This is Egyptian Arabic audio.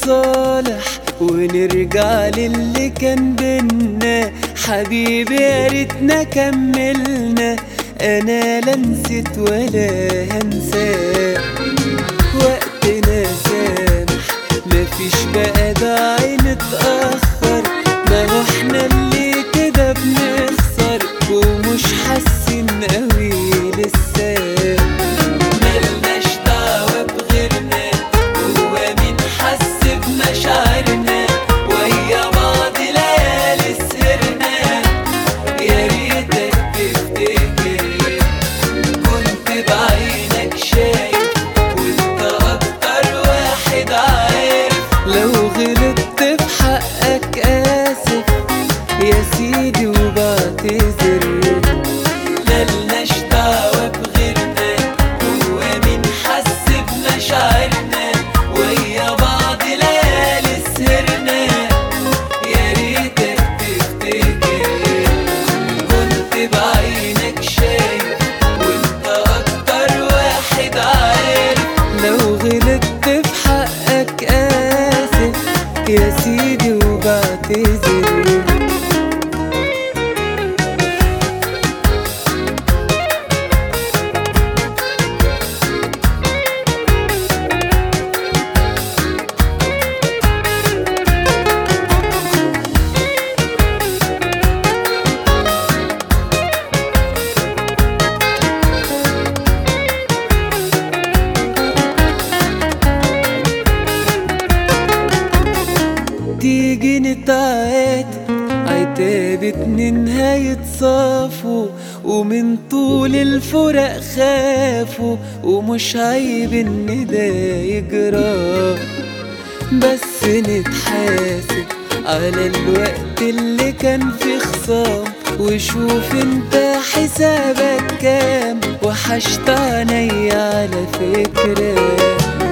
نتصالح ونرجع للي كان بينا حبيبي يا ريتنا كملنا انا لا نسيت ولا هنساه وقتنا سامح مفيش بقى داعي نتأخر ما هو احنا اللي كده بنخسر ومش حاسين قوي لسه ملناش دعوة بغيرنا هو مين حس بمشاعرنا ويا بعض ليالي سهرنا يا ريتك تفتكر كنت بعينك شايف وانت اكتر واحد عارف لو غلطت في حقك اسف يا سيدي وبعتذر ملناش دعوة بغيرنا هو مين حس بمشاعرنا ويا بعض ليالي سهرنا يا ريتك تفتكر كنت بعينك شايف وانت اكتر واحد عارف لو غلطت في حقك اسف يا سيدي وبعتذر تيجي نتعاد عتاب اتنين هيتصافوا ومن طول الفرق خافوا ومش عيب ان ده يجرى بس نتحاسب على الوقت اللي كان في خصام وشوف انت حسابك كام وحشت عيني على فكرة